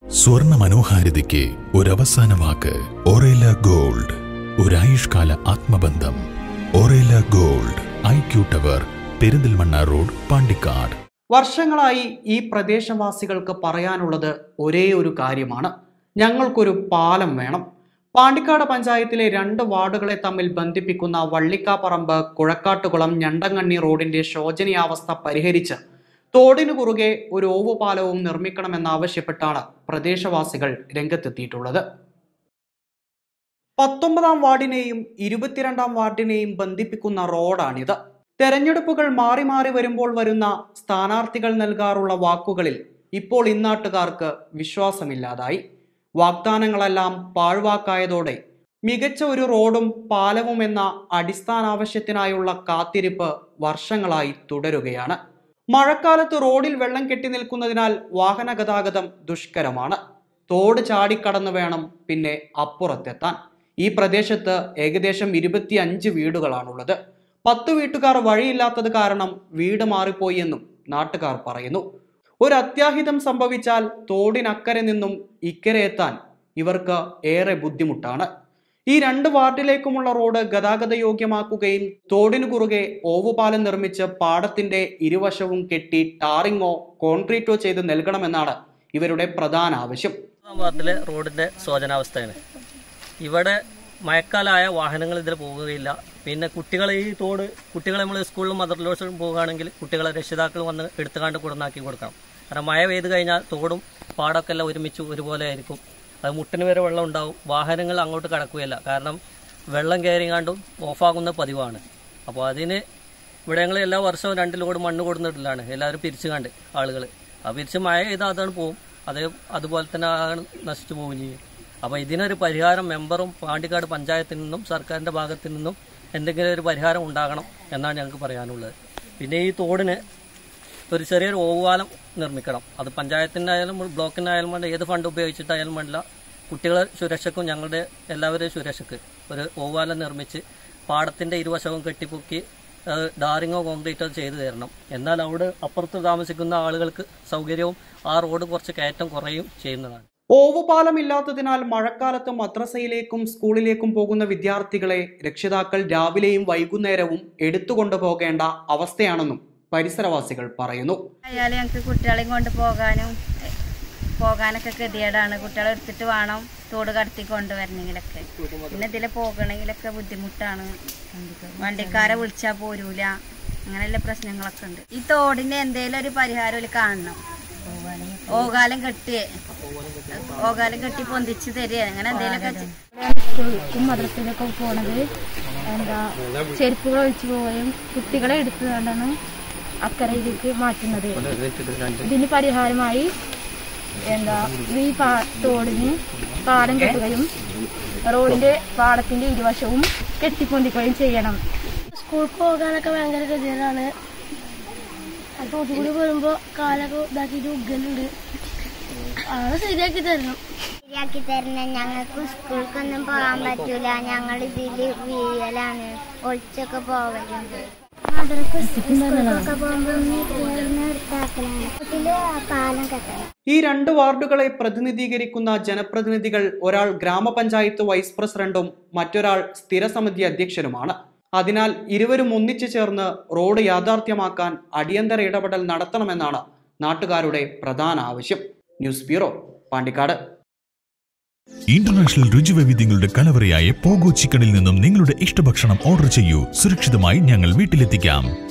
സ്വർണ്ണ മനോഹാരിതയ്ക്ക് ഒരവസാന വാക്ക് ഒറേല ഗോൾഡ് ഒരായുഷ്കാല ആത്മബന്ധം Orela gold I Q tower Perinthalmanna road Pandikkad വർഷങ്ങളായി ഈ പ്രദേശവാസികൾക്ക് പറയാനുള്ളത് ഒരേ ഒരു കാര്യമാണ് ഞങ്ങൾക്കൊരു പാലം വേണം പാണ്ടിക്കാട് പഞ്ചായത്തിലെ രണ്ട് വാർഡുകളെ തമ്മിൽ ബന്ധിപ്പിക്കുന്ന വള്ളിക്കാപ്പറമ്പ് കുഴക്കാട്ടുകുളം ഞണ്ടങ്ങണ്ണി റോഡിന്റെ ശോചനീയാവസ്ഥ പരിഹരിച്ച് തോടിനു കുറുകെ ഒരു ഓവുപാലവും നിർമ്മിക്കണമെന്നാവശ്യപ്പെട്ടാണ് പ്രദേശവാസികൾ രംഗത്തെത്തിയിട്ടുള്ളത് പത്തൊമ്പതാം വാർഡിനെയും ഇരുപത്തിരണ്ടാം വാർഡിനെയും ബന്ധിപ്പിക്കുന്ന റോഡാണിത് തെരഞ്ഞെടുപ്പുകൾ മാറി മാറി വരുമ്പോൾ വരുന്ന സ്ഥാനാർത്ഥികൾ നൽകാറുള്ള വാക്കുകളിൽ ഇപ്പോൾ ഇന്നാട്ടുകാർക്ക് വിശ്വാസമില്ലാതായി വാഗ്ദാനങ്ങളെല്ലാം പാഴ്വാക്കായതോടെ മികച്ച ഒരു റോഡും പാലവും എന്ന അടിസ്ഥാനാവശ്യത്തിനായുള്ള കാത്തിരിപ്പ് വർഷങ്ങളായി തുടരുകയാണ് മഴക്കാലത്ത് റോഡിൽ വെള്ളം കെട്ടി നിൽക്കുന്നതിനാൽ വാഹന ഗതാഗതം ദുഷ്കരമാണ് തോട് ചാടിക്കടന്നു വേണം പിന്നെ അപ്പുറത്തെത്താൻ ഈ പ്രദേശത്ത് ഏകദേശം ഇരുപത്തിയഞ്ച് വീടുകളാണുള്ളത് പത്ത് വീട്ടുകാർ വഴിയില്ലാത്തത് കാരണം വീട് മാറിപ്പോയി എന്നും നാട്ടുകാർ പറയുന്നു ഒരു അത്യാഹിതം സംഭവിച്ചാൽ തോടിനക്കരെ നിന്നും ഇക്കരെ എത്താൻ ഇവർക്ക് ഏറെ ബുദ്ധിമുട്ടാണ് ഈ രണ്ട് വാർഡിലേക്കുമുള്ള റോഡ് ഗതാഗത യോഗ്യമാക്കുകയും തോടിനു കുറുകെ ഓവുപാലം നിർമ്മിച്ച് പാടത്തിന്റെ ഇരുവശവും കെട്ടി ടാറിങ്ങോ കോൺക്രീറ്റോ ചെയ്ത് നൽകണമെന്നാണ് ഇവരുടെ പ്രധാന ആവശ്യം മൂന്നാം വാർഡിലെ റോഡിന്റെ ശോചനാവസ്ഥയാണ് ഇവിടെ മഴക്കാലമായ വാഹനങ്ങൾ ഇതിൽ പോവുകയില്ല പിന്നെ കുട്ടികളെ ഈ തോട് കുട്ടികളെ നമ്മൾ സ്കൂളിലും മദർലോസിലും പോകുകയാണെങ്കിൽ കുട്ടികളെ രക്ഷിതാക്കൾ വന്ന് എടുത്തുകാണ്ട് കൊടുന്നാക്കി കൊടുക്കണം കാരണം മഴ പെയ്ത് കഴിഞ്ഞാൽ തോടും പാടമൊക്കെ എല്ലാം ഒരുമിച്ച് ഒരുപോലെ ആയിരിക്കും അത് മുട്ടിന് വരെ വെള്ളം ഉണ്ടാവും വാഹനങ്ങൾ അങ്ങോട്ട് കടക്കുകയില്ല കാരണം വെള്ളം കയറിങ്ങാണ്ടും ഓഫാകുന്ന പതിവാണ് അപ്പോൾ അതിന് ഇവിടെ ഞങ്ങൾ എല്ലാ വർഷവും രണ്ട് ലോഡ് മണ്ണ് കൊടുത്തിട്ടില്ലാണ് എല്ലാവരും പിരിച്ചു കണ്ട് ആളുകൾ ആ പിരിച്ച് മഴ ചെയ്താൽ അതാണ് പോവും അതേ അതുപോലെ തന്നെ ആണ് നശിച്ചു പോവുകയും ചെയ്യും അപ്പോൾ ഇതിനൊരു പരിഹാരം മെമ്പറും പാണ്ടിക്കാട് പഞ്ചായത്തിൽ നിന്നും സർക്കാരിൻ്റെ ഭാഗത്തു നിന്നും എന്തെങ്കിലും ഒരു പരിഹാരം ഉണ്ടാകണം എന്നാണ് ഞങ്ങൾക്ക് പറയാനുള്ളത് പിന്നെ ഈ തോടിന് ഒരു ചെറിയൊരു ഓവുപാലം നിർമ്മിക്കണം അത് പഞ്ചായത്തിനായാലും ബ്ലോക്കിനായാലും വേണ്ട ഏത് ഫണ്ട് ഉപയോഗിച്ചിട്ടായാലും വേണ്ടില്ല കുട്ടികളെ സുരക്ഷയ്ക്കും ഞങ്ങളുടെ എല്ലാവരുടെയും സുരക്ഷയ്ക്ക് ഒരു ഓവുപാലം നിർമ്മിച്ച് പാടത്തിന്റെ ഇരുവശവും കെട്ടിപ്പൊക്കി അത് ഡാറിങ്ങോ കോൺക്രീറ്റോ ചെയ്തു തരണം എന്നാൽ അവിടെ അപ്പുറത്ത് താമസിക്കുന്ന ആളുകൾക്ക് സൗകര്യവും ആ റോഡ് കുറച്ച് കയറ്റം കുറയും ചെയ്യുന്നതാണ് ഓവുപാലം ഇല്ലാത്തതിനാൽ മഴക്കാലത്ത് മദ്രസയിലേക്കും സ്കൂളിലേക്കും പോകുന്ന വിദ്യാർത്ഥികളെ രക്ഷിതാക്കൾ രാവിലെയും വൈകുന്നേരവും എടുത്തുകൊണ്ടു പോകേണ്ട അവസ്ഥയാണെന്നും പരിസരവാസികൾ പറയുന്നു ആയാലും ഞങ്ങൾക്ക് കുട്ടികളെയും കൊണ്ട് പോകാനും എ, പോകാനൊക്കെ ഗതികേടാണ് കുട്ടികളെ എടുത്തിട്ട് വേണം തോട് കടത്തി കൊണ്ടുവരണമെങ്കിലൊക്കെ പിന്നെ ഇതിൽ പോകണമെങ്കിലൊക്കെ ബുദ്ധിമുട്ടാണ് വണ്ടിക്കാരെ വിളിച്ചാൽ പോരൂല അങ്ങനെയുള്ള പ്രശ്നങ്ങളൊക്കെ ഉണ്ട് ഈ തോടിന് എന്തേലും ഒരു പരിഹാരം ഇതില് കാണണം ഓകാലം കെട്ടിയേ ഓകാലം കെട്ടി പൊന്തിച്ച് തരിക അങ്ങനെ എന്തേലൊക്കെ ചെ- സ്കൂൾക്കും മദ്രസയിലൊക്കെ പോണത് എന്താ ചെരുപ്പുകൾ ഒഴിച്ചു പോവുകയും കുട്ടികളെ എടുത്തു കൊണ്ടാണ് അക്കരയിലേക്ക് മാറ്റുന്നത് ഇതിന് പരിഹാരമായി എന്താ ഈ പാ തോടിന് പാലം കെട്ടുകയും റോഡിന്റെ പാടത്തിന്റെ ഇരുവശവും കെട്ടിപ്പൊന്തിക്കുകയും ചെയ്യണം സ്കൂൾക്ക് പോകാനൊക്കെ ഭയങ്കര ഗതികേടാണ് അപ്പൊ ഒതുകൂടി വരുമ്പോ കാലൊക്കെ ഇതാക്കിയിട്ട് ഉഗ്ഗലുണ്ട് ആളെ ശരിയാക്കി തരണം ശരിയാക്കി തരണം ഞങ്ങൾക്ക് സ്കൂൾക്കൊന്നും പോകാൻ പറ്റൂല ഞങ്ങൾ ഇതില് വീഴലാണ് ഒളിച്ചൊക്കെ പോവലുണ്ട് സ്കൂൾക്കൊക്കെ പോകുമ്പോ എടുത്താക്കലാണ് വീട്ടില് പാലം കെട്ടണം ഈ രണ്ട് വാർഡുകളെ പ്രതിനിധീകരിക്കുന്ന ജനപ്രതിനിധികൾ ഒരാൾ ഗ്രാമപഞ്ചായത്ത് വൈസ് പ്രസിഡന്റും മറ്റൊരാൾ സ്ഥിരസമിതി അധ്യക്ഷനുമാണ് അതിനാൽ ഇരുവരും ഒന്നിച്ചു ചേർന്ന് റോഡ് യാഥാർത്ഥ്യമാക്കാൻ അടിയന്തര ഇടപെടൽ നടത്തണമെന്നാണ് നാട്ടുകാരുടെ പ്രധാന ആവശ്യം ന്യൂസ് ബ്യൂറോ പാണ്ടിക്കാട് ഇന്റർനാഷണൽ രുചിവൈവിധ്യങ്ങളുടെ കലവറയായ പോഗോ ചിക്കനിൽ നിന്നും നിങ്ങളുടെ ഇഷ്ടഭക്ഷണം ഓർഡർ ചെയ്യൂ സുരക്ഷിതമായി ഞങ്ങൾ വീട്ടിലെത്തിക്കാം